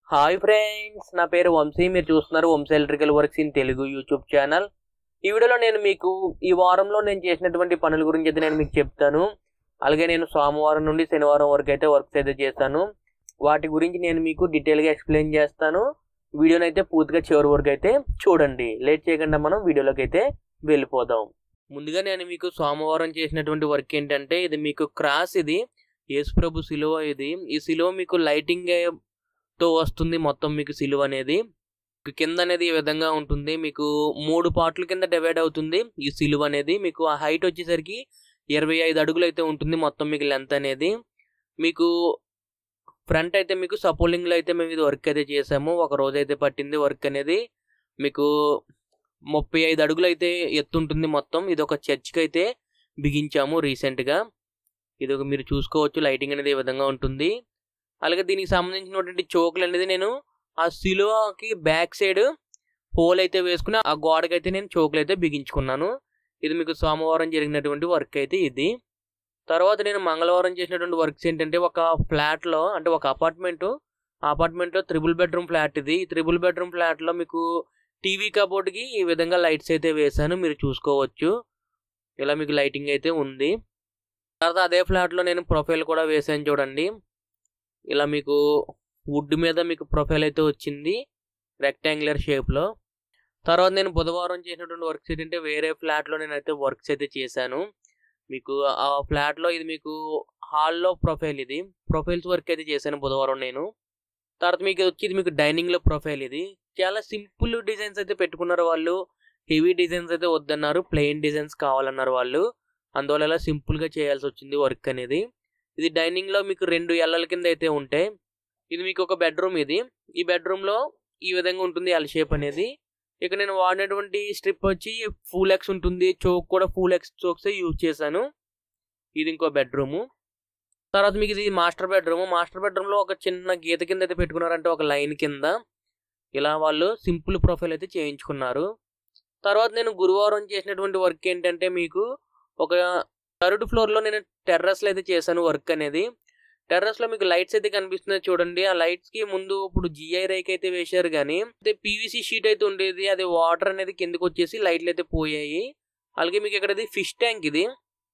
hi friends నా పేరు వంశీ మీరు చూస్తున్నారు Vamshi electrical works in Telugu YouTube channel ఈ వీడియోలో నేను మీకు ఈ వారంలో నేను చేసినటువంటి పనుల గురించి అయితే నేను మీకు చెప్తాను అలాగే నేను సోమవారం నుండి శనివారం వరకు అయితే వర్క్స్ అయితే చేశాను వాటి గురించి నేను మీకు డీటెయిల్గా ఎక్స్ప్లెయిన్ చేస్తాను వీడియోని అయితే పూర్తిగా చివరి వరకు అయితే చూడండి లేట్ చేయకుండా మనం వీడియోలోకి అయితే వెళ్ళిపోదాం ముందుగా నేను మీకు సోమవారం చేసినటువంటి వర్క్ ఏంటంటే ఇది మీకు క్రాస్ ఇది యేసుప్రభు సిలువ ఇది ఈ సిలువ మీకు లైటింగ్ తో వస్తుంది మొత్తం మీకు సిలువ అనేది కింద అనేది ఈ విధంగా ఉంటుంది మీకు మూడు పార్ట్ల కింద డివైడ్ అవుతుంది ఈ సిలువ అనేది మీకు ఆ హైట్ వచ్చేసరికి ఇరవై ఐదు అడుగులు అయితే ఉంటుంది మొత్తం మీకు లెంత్ అనేది మీకు ఫ్రంట్ అయితే మీకు సపోలింగ్లో అయితే మేము ఇది వర్క్ అయితే చేసాము ఒక రోజు అయితే పట్టింది వర్క్ అనేది మీకు ముప్పై ఐదు అడుగులు అయితే ఎత్తుంటుంది మొత్తం ఇది ఒక చర్చ్కి అయితే బిగించాము రీసెంట్గా ఇది ఒక మీరు చూసుకోవచ్చు లైటింగ్ అనేది ఈ విధంగా ఉంటుంది అలాగే దీనికి సంబంధించినటువంటి చోకులు అనేది నేను ఆ సిలువకి బ్యాక్ సైడ్ హోల్ అయితే వేసుకుని ఆ గోడకి అయితే నేను చోకులు అయితే బిగించుకున్నాను ఇది మీకు సోమవారం జరిగినటువంటి వర్క్ అయితే ఇది తర్వాత నేను మంగళవారం చేసినటువంటి వర్క్స్ ఏంటంటే ఒక ఫ్లాట్లో అంటే ఒక అపార్ట్మెంట్ అపార్ట్మెంట్లో త్రిబుల్ బెడ్రూమ్ ఫ్లాట్ ఇది ఈ త్రిబుల్ బెడ్రూమ్ ఫ్లాట్లో మీకు టీవీ కబోర్డ్కి ఈ విధంగా లైట్స్ అయితే వేశాను మీరు చూసుకోవచ్చు ఇలా మీకు లైటింగ్ అయితే ఉంది తర్వాత అదే ఫ్లాట్లో నేను ప్రొఫైల్ కూడా వేసాను చూడండి ఇలా మీకు వుడ్ మీద మీకు ప్రొఫైల్ అయితే వచ్చింది రెక్టాంగులర్ షేప్లో తర్వాత నేను బుధవారం చేసినటువంటి వర్క్స్ ఏంటంటే వేరే ఫ్లాట్లో నేనైతే వర్క్స్ అయితే చేశాను మీకు ఆ ఫ్లాట్లో ఇది మీకు హాల్లో ప్రొఫైల్ ఇది ప్రొఫైల్స్ వర్క్ అయితే చేశాను బుధవారం నేను తర్వాత మీకు వచ్చి ఇది మీకు డైనింగ్లో ప్రొఫైల్ ఇది చాలా సింపుల్ డిజైన్స్ అయితే పెట్టుకున్నారు వాళ్ళు హెవీ డిజైన్స్ అయితే వద్దన్నారు ప్లెయిన్ డిజైన్స్ కావాలన్నారు వాళ్ళు అందువల్ల ఇలా సింపుల్గా చేయాల్సి వచ్చింది వర్క్ అనేది ఇది డైనింగ్లో మీకు రెండు ఎల్లల కింద అయితే ఉంటాయి ఇది మీకు ఒక బెడ్రూమ్ ఇది ఈ బెడ్రూమ్లో ఈ విధంగా ఉంటుంది ఎల్ షేప్ అనేది ఇక నేను వాడినటువంటి స్ట్రిప్ వచ్చి ఫుల్ ఎక్స్ ఉంటుంది చోక్ కూడా ఫుల్ ఎక్స్ చోక్స్ యూజ్ చేశాను ఇది ఇంకో బెడ్రూము తర్వాత మీకు ఇది మాస్టర్ బెడ్రూమ్ మాస్టర్ బెడ్రూమ్లో ఒక చిన్న గీత కింద అయితే పెట్టుకున్నారంటే ఒక లైన్ కింద ఇలా వాళ్ళు సింపుల్ ప్రొఫైల్ అయితే చేయించుకున్నారు తర్వాత నేను గురువారం చేసినటువంటి వర్క్ ఏంటంటే మీకు ఒక థర్డ్ ఫ్లోర్లో నేను టెర్రస్లో అయితే చేశాను వర్క్ అనేది టెర్రస్లో మీకు లైట్స్ అయితే కనిపిస్తున్నాయి చూడండి ఆ లైట్స్కి ముందు ఇప్పుడు జిఐ రైక్ అయితే వేశారు కానీ అయితే పీవీసీ షీట్ అయితే ఉండేది అది వాటర్ అనేది కిందకు వచ్చేసి లైట్లు అయితే పోయాయి అలాగే మీకు ఇక్కడ ఇది ఫిష్ ట్యాంక్ ఇది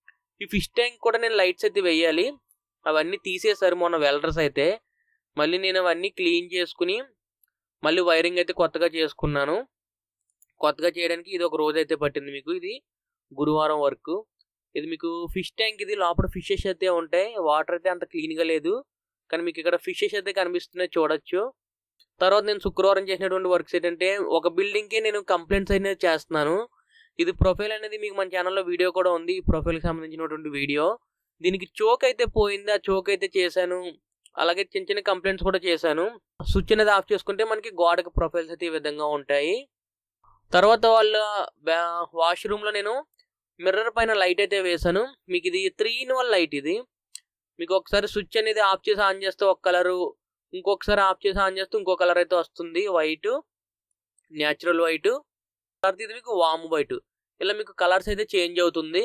ఈ ఫిష్ ట్యాంక్ కూడా నేను లైట్స్ అయితే వేయాలి అవన్నీ తీసేశారు మొన్న వెల్డర్స్ అయితే మళ్ళీ నేను అవన్నీ క్లీన్ చేసుకుని మళ్ళీ వైరింగ్ అయితే కొత్తగా చేసుకున్నాను కొత్తగా చేయడానికి ఇది ఒక రోజు అయితే పట్టింది మీకు ఇది గురువారం వర్క్ ఇది మీకు ఫిష్ ట్యాంక్ ఇది లోపల ఫిషెస్ అయితే ఉంటాయి వాటర్ అయితే అంత క్లీన్గా లేదు కానీ మీకు ఇక్కడ ఫిషెస్ అయితే కనిపిస్తున్నాయి చూడొచ్చు తర్వాత నేను శుక్రవారం చేసినటువంటి వర్క్స్ ఏంటంటే ఒక బిల్డింగ్కి నేను కంప్లైంట్స్ అనేది చేస్తున్నాను ఇది ప్రొఫైల్ అనేది మీకు మన ఛానల్లో వీడియో కూడా ఉంది ఈ ప్రొఫైల్కి సంబంధించినటువంటి వీడియో దీనికి చోక్ అయితే పోయింది ఆ చోక్ అయితే చేశాను అలాగే చిన్న చిన్న కంప్లైంట్స్ కూడా చేశాను స్విచ్ అనేది ఆఫ్ చేసుకుంటే మనకి గోడకి ప్రొఫైల్స్ అయితే ఈ విధంగా ఉంటాయి తర్వాత వాళ్ళ వాష్రూమ్లో నేను మిర్రర్ పైన లైట్ అయితే వేసాను మీకు ఇది త్రీ ఇన్ వన్ లైట్ ఇది మీకు ఒకసారి స్విచ్ అనేది ఆఫ్ చేసి ఆన్ చేస్తే ఒక కలరు ఇంకొకసారి ఆఫ్ చేసి ఆన్ చేస్తే ఇంకో కలర్ అయితే వస్తుంది వైట్ న్యాచురల్ వైట్ తర్వాత ఇది మీకు వామ్ వైట్ ఇలా మీకు కలర్స్ అయితే చేంజ్ అవుతుంది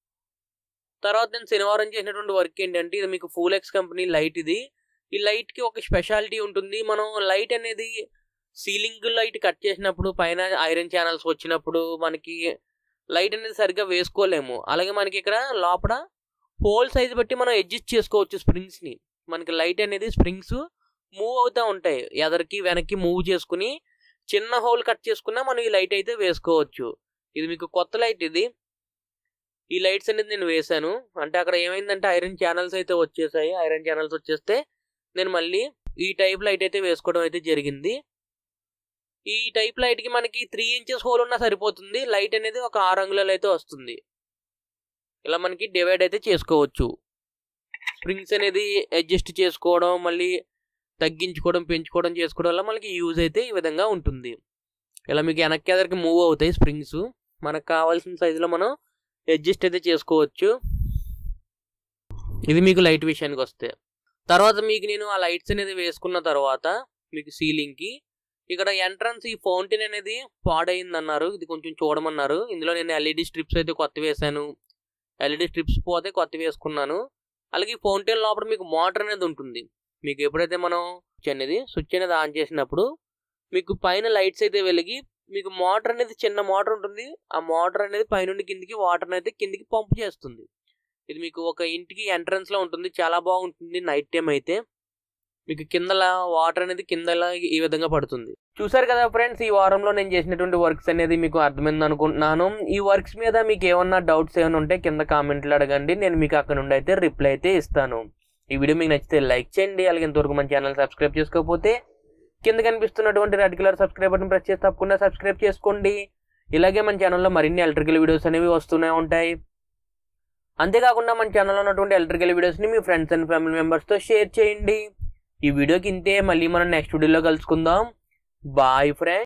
తర్వాత నేను శనివారం చేసినటువంటి వర్క్ ఏంటంటే ఇది మీకు ఫూల్ ఎక్స్ కంపెనీ లైట్ ఇది ఈ లైట్కి ఒక స్పెషాలిటీ ఉంటుంది మనం లైట్ అనేది సీలింగ్ లైట్ కట్ చేసినప్పుడు పైన ఐరన్ ఛానల్స్ వచ్చినప్పుడు మనకి లైట్ అనేది సరిగ్గా వేసుకోలేము అలాగే మనకి ఇక్కడ లోపల హోల్ సైజ్ బట్టి మనం అడ్జస్ట్ చేసుకోవచ్చు స్ప్రింగ్స్ని మనకి లైట్ అనేది స్ప్రింగ్స్ మూవ్ అవుతూ ఉంటాయి ఎదరికి వెనక్కి మూవ్ చేసుకుని చిన్న హోల్ కట్ చేసుకున్నా మనం ఈ లైట్ అయితే వేసుకోవచ్చు ఇది మీకు కొత్త లైట్ ఇది ఈ లైట్స్ అనేది నేను వేశాను అంటే అక్కడ ఏమైందంటే ఐరన్ ఛానల్స్ అయితే వచ్చేసాయి ఐరన్ ఛానల్స్ వచ్చేస్తే నేను మళ్ళీ ఈ టైప్ లైట్ అయితే వేసుకోవడం అయితే జరిగింది ఈ టైప్ లైట్కి మనకి త్రీ ఇంచెస్ హోల్ ఉన్నా సరిపోతుంది లైట్ అనేది ఒక ఆరు అంగుళాలు అయితే వస్తుంది ఇలా మనకి డివైడ్ అయితే చేసుకోవచ్చు స్ప్రింగ్స్ అనేది అడ్జస్ట్ చేసుకోవడం మళ్ళీ తగ్గించుకోవడం పెంచుకోవడం చేసుకోవడం వల్ల మనకి యూజ్ అయితే ఈ విధంగా ఉంటుంది ఇలా మీకు వెనక్కి ఎదరికి మూవ్ అవుతాయి స్ప్రింగ్స్ మనకు కావాల్సిన సైజులో మనం అడ్జస్ట్ అయితే చేసుకోవచ్చు ఇది మీకు లైట్ విషయానికి వస్తే తర్వాత మీకు నేను ఆ లైట్స్ అనేది వేసుకున్న తర్వాత మీకు సీలింగ్కి ఇక్కడ ఎంట్రన్స్ ఈ ఫౌంటైన్ అనేది పాడైంది అన్నారు ఇది కొంచెం చూడమన్నారు ఇందులో నేను ఎల్ఈడి స్ట్రిప్స్ అయితే కొత్త వేసాను ఎల్ఈడి స్ట్రిప్స్ పోతే కొత్త వేసుకున్నాను అలాగే ఈ ఫౌంటైన్ లోపల మీకు మోటార్ అనేది ఉంటుంది మీకు ఎప్పుడైతే మనం స్విచ్ అనేది స్విచ్ అనేది ఆన్ చేసినప్పుడు మీకు పైన లైట్స్ అయితే వెలిగి మీకు మోటార్ అనేది చిన్న మోటార్ ఉంటుంది ఆ మోటార్ అనేది పైనుండి కిందికి వాటర్ అనేది కిందికి పంపు చేస్తుంది ఇది మీకు ఒక ఇంటికి ఎంట్రన్స్ లో ఉంటుంది చాలా బాగుంటుంది నైట్ టైం అయితే మీకు కిందలా వాటర్ అనేది కిందలా ఈ విధంగా పడుతుంది చూసారు కదా ఫ్రెండ్స్ ఈ వారంలో నేను చేసినటువంటి వర్క్స్ అనేది మీకు అర్థమైంది అనుకుంటున్నాను ఈ వర్క్స్ మీద మీకు ఏమన్నా డౌట్స్ ఏమైనా ఉంటే కింద కామెంట్లు అడగండి నేను మీకు అక్కడ నుండి అయితే రిప్లై అయితే ఇస్తాను ఈ వీడియో మీకు నచ్చితే లైక్ చేయండి అలాగే ఇంతవరకు మన ఛానల్ సబ్స్క్రైబ్ చేసుకోకపోతే కింద కనిపిస్తున్నటువంటి red colour subscribe button press చేసి తప్పకుండా సబ్స్క్రైబ్ చేసుకోండి ఇలాగే మన ఛానల్లో మరిన్ని ఎలక్ట్రికల్ వీడియోస్ అనేవి వస్తూనే ఉంటాయి అంతేకాకుండా మన ఛానల్లో ఉన్నటువంటి ఎలక్ట్రికల్ వీడియోస్ని మీ ఫ్రెండ్స్ అండ్ ఫ్యామిలీ మెంబర్స్తో షేర్ చేయండి ఈ వీడియోకి ఇంతే మళ్ళీ మనం నెక్స్ట్ వీడియోలో కలుసుకుందాం బాయ్ ఫ్రెండ్స్